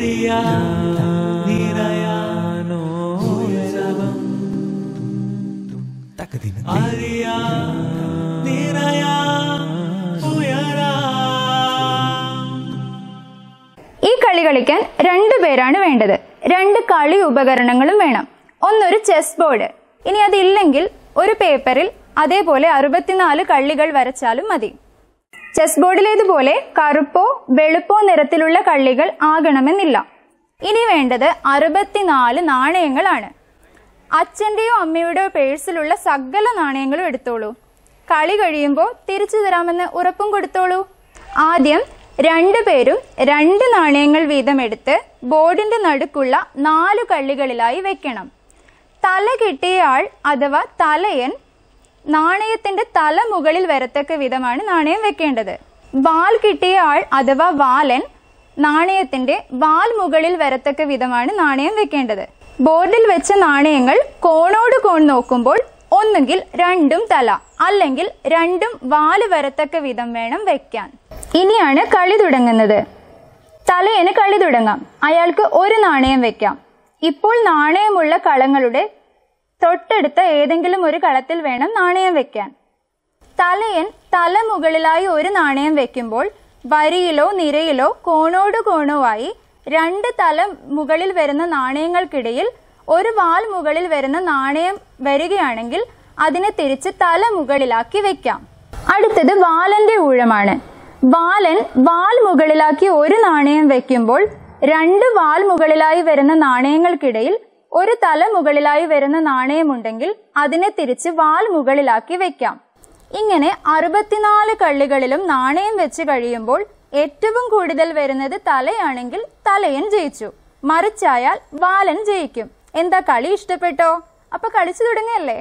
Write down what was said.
അറിയാ നിറയാനോ ഉത്സവം അറിയാ നിറയാ ഉയരാ ഈ കളി കളിക്കാൻ രണ്ടു പേരാണ് വേണ്ടത് രണ്ട് കളി ഉപകരണങ്ങളും വേണം ഒന്നൊരു ചെസ് ബോർഡ് ഇനി അതില്ലെങ്കിൽ ഒരു പേപ്പറിൽ അതേപോലെ അറുപത്തിനാല് കള്ളികൾ വരച്ചാലും മതി ചെസ് ബോർഡിലേതുപോലെ കറുപ്പോ വെളുപ്പോ നിറത്തിലുള്ള കള്ളികൾ ആകണമെന്നില്ല ഇനി വേണ്ടത് അറുപത്തിനാല് നാണയങ്ങളാണ് അച്ഛൻ്റെയോ അമ്മയുടെയോ പേഴ്സിലുള്ള സകല നാണയങ്ങളും എടുത്തോളൂ കളി കഴിയുമ്പോൾ തിരിച്ചു തരാമെന്ന് ഉറപ്പും കൊടുത്തോളൂ ആദ്യം രണ്ടുപേരും രണ്ട് നാണയങ്ങൾ വീതം എടുത്ത് ബോർഡിന്റെ നടുക്കുള്ള നാലു കള്ളികളിലായി വെക്കണം തല കിട്ടിയ ആൾ അഥവാ തലയൻ നാണയത്തിന്റെ തല മുകളിൽ വരത്തക്ക വിധമാണ് നാണയം വെക്കേണ്ടത് വാൽ കിട്ടിയ ആൾ അഥവാ വാലൻ നാണയത്തിന്റെ വാൽ മുകളിൽ വരത്തക്ക വിധമാണ് നാണയം വെക്കേണ്ടത് ബോർഡിൽ വെച്ച നാണയങ്ങൾ കോണോട് കോൺ നോക്കുമ്പോൾ ഒന്നുകിൽ രണ്ടും തല അല്ലെങ്കിൽ രണ്ടും വാല് വരത്തക്ക വിധം വേണം വെക്കാൻ ഇനിയാണ് കളി തുടങ്ങുന്നത് തലയന് കളി തുടങ്ങാം അയാൾക്ക് ഒരു നാണയം വെക്കാം ഇപ്പോൾ നാണയമുള്ള കളങ്ങളുടെ തൊട്ടടുത്ത ഏതെങ്കിലും ഒരു കളത്തിൽ വേണം നാണയം വെക്കാൻ തലയൻ തല മുകളിലായി ഒരു നാണയം വെക്കുമ്പോൾ വരിയിലോ നിരയിലോ കോണോട് കോണോ ആയി രണ്ട് തല മുകളിൽ വരുന്ന നാണയങ്ങൾക്കിടയിൽ ഒരു വാൽ മുകളിൽ വരുന്ന നാണയം വരികയാണെങ്കിൽ അതിനെ തിരിച്ച് തല മുകളിലാക്കി വെക്കാം അടുത്തത് വാലന്റെ ഊഴമാണ് ബാലൻ വാൽ മുകളിലാക്കി ഒരു നാണയം വെക്കുമ്പോൾ രണ്ട് വാൽ മുകളിലായി വരുന്ന നാണയങ്ങൾക്കിടയിൽ ഒരു തല മുകളിലായി വരുന്ന നാണയമുണ്ടെങ്കിൽ അതിനെ തിരിച്ച് വാൽ മുകളിലാക്കി വെക്കാം ഇങ്ങനെ അറുപത്തിനാല് കള്ളികളിലും നാണയം വെച്ച് കഴിയുമ്പോൾ ഏറ്റവും കൂടുതൽ വരുന്നത് തലയാണെങ്കിൽ തലയൻ ജയിച്ചു മറിച്ചായാൽ ബാലൻ ജയിക്കും എന്താ കളി ഇഷ്ടപ്പെട്ടോ അപ്പൊ കളിച്ചു തുടങ്ങിയല്ലേ